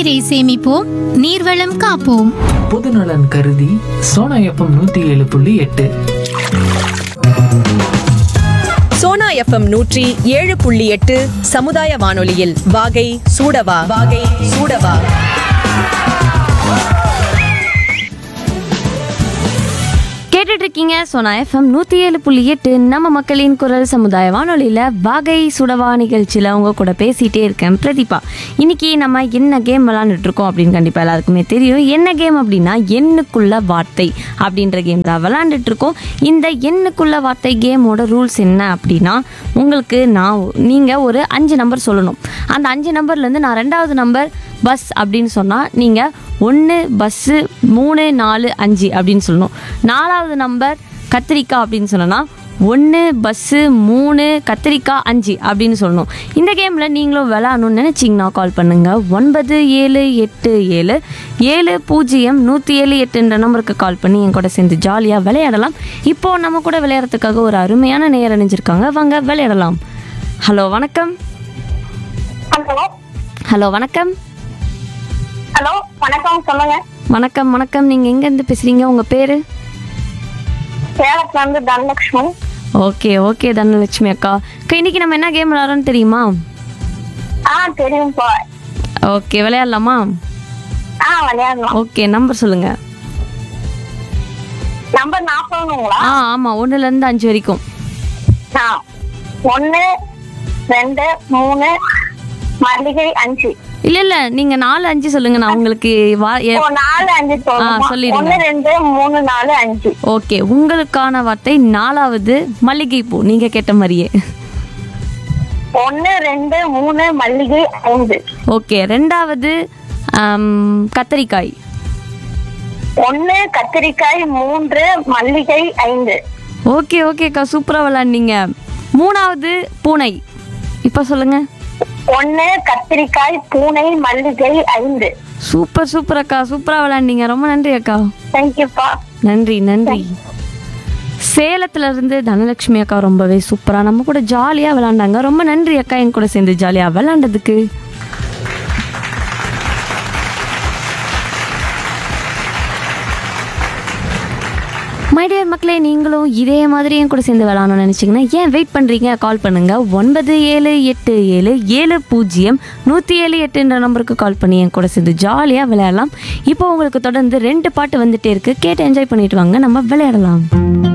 நீரை சேமிப்போம் நீர்வளம் காப்போம் பொதுநலன் கருதி சோனா எஃப்எம் நூத்தி ஏழு புள்ளி எட்டு சோனா எஃப்எம் நூற்றி ஏழு புள்ளி எட்டு சமுதாய வானொலியில் வாகை சூடவா வாகை சூடவா கேட்டுட்டு இருக்கீங்க சோனா எஃப்எம் நூற்றி ஏழு புள்ளி எட்டு நம்ம மக்களின் குரல் சமுதாய வானொலியில் வாகை சுடவா நிகழ்ச்சியில் உங்க கூட பேசிகிட்டே இருக்கேன் பிரதீபா இன்னைக்கு நம்ம என்ன கேம் விளாண்டுட்டு இருக்கோம் அப்படின்னு கண்டிப்பாக எல்லாருக்குமே தெரியும் என்ன கேம் அப்படின்னா எண்ணுக்குள்ள வார்த்தை அப்படின்ற கேம் தான் விளாண்டுட்டு இருக்கோம் இந்த எண்ணுக்குள்ள வார்த்தை கேமோட ரூல்ஸ் என்ன அப்படின்னா உங்களுக்கு நான் நீங்கள் ஒரு அஞ்சு நம்பர் சொல்லணும் அந்த அஞ்சு நம்பர்லேருந்து நான் ரெண்டாவது நம்பர் பஸ் அப்படின்னு சொன்னால் நீங்கள் ஒன்று பஸ்ஸு மூணு நாலு அஞ்சு அப்படின்னு சொல்லணும் நாலாவது நம்பர் கத்திரிக்காய் அப்படின்னு சொன்னோன்னா ஒன்று பஸ்ஸு மூணு கத்திரிக்காய் அஞ்சு அப்படின்னு சொல்லணும் இந்த கேமில் நீங்களும் விளாடணும்னு நினச்சிங்கன்னா கால் பண்ணுங்கள் ஒன்பது ஏழு எட்டு ஏழு ஏழு பூஜ்ஜியம் நூற்றி ஏழு எட்டுன்ற நம்பருக்கு கால் பண்ணி என் கூட சேர்ந்து ஜாலியாக விளையாடலாம் இப்போது நம்ம கூட விளையாடுறதுக்காக ஒரு அருமையான நேரம் அணிஞ்சிருக்காங்க வாங்க விளையாடலாம் ஹலோ வணக்கம் ஹலோ ஹலோ வணக்கம் ஹலோ வணக்கம் சொல்லுங்க வணக்கம் வணக்கம் நீங்கள் எங்கேருந்து பேசுகிறீங்க உங்கள் பேர் சேலத்துல இருந்து தனலட்சுமி ஓகே ஓகே தனலட்சுமி அக்கா அக்கா இன்னைக்கு நம்ம என்ன கேம் விளாட்றோன்னு தெரியுமா ஆ தெரியும்ப்பா ஓகே விளையாடலாமா ஆ விளையாடலாம் ஓகே நம்பர் சொல்லுங்க நம்பர் நான் சொல்லணுங்களா ஆ ஆமாம் ஒன்றுலேருந்து அஞ்சு வரைக்கும் ஆ ஒன்று ரெண்டு மூணு மல்லிகை அஞ்சு இல்லை இல்லை நீங்கள் நாலு அஞ்சு சொல்லுங்க நான் உங்களுக்கு வா எ- ஓ நாலு அஞ்சு சொல்லணுமா சொல்லிடுங்க. ஒன்று ரெண்டு மூணு நாலு அஞ்சு ஓகே உங்களுக்கான வார்த்தை நாலாவது மல்லிகைப்பூ நீங்கள் கேட்ட மாதிரியே ஒன்று ரெண்டு மூணு மல்லிகை ஐந்து ஓகே ரெண்டாவது ஆம், கத்தரிக்காய் ஒன்று கத்திரிக்காய் மூன்று மல்லிகை ஐந்து ஓகே ஓகேக்கா சூப்பராக விளாண்டீங்க மூணாவது பூனை இப்போ சொல்லுங்க ஒன்று கத்திரிக்காய் பூனை மல்லிகை ஐந்து சூப்பர் சூப்பர் அக்கா சூப்பராக விளாண்டீங்க ரொம்ப நன்றி அக்கா தேங்க்யூப்பா நன்றி நன்றி சேலத்துல இருந்து தனலட்சுமி அக்கா ரொம்பவே சூப்பரா நம்ம கூட ஜாலியா விளையாண்டாங்க ரொம்ப நன்றி அக்கா என் கூட சேர்ந்து ஜாலியா விளையாண்டதுக்கு மைடியர் மக்களே நீங்களும் இதே மாதிரி என் கூட சேர்ந்து விளாடணும்னு நினச்சிங்கன்னா ஏன் வெயிட் பண்ணுறீங்க கால் பண்ணுங்கள் ஒன்பது ஏழு எட்டு ஏழு ஏழு பூஜ்ஜியம் நூற்றி ஏழு எட்டுன்ற நம்பருக்கு கால் பண்ணி என் கூட சேர்ந்து ஜாலியாக விளையாடலாம் இப்போ உங்களுக்கு தொடர்ந்து ரெண்டு பாட்டு வந்துட்டே இருக்கு கேட்டு என்ஜாய் பண்ணிட்டு வாங்க நம்ம விளையாடலாம்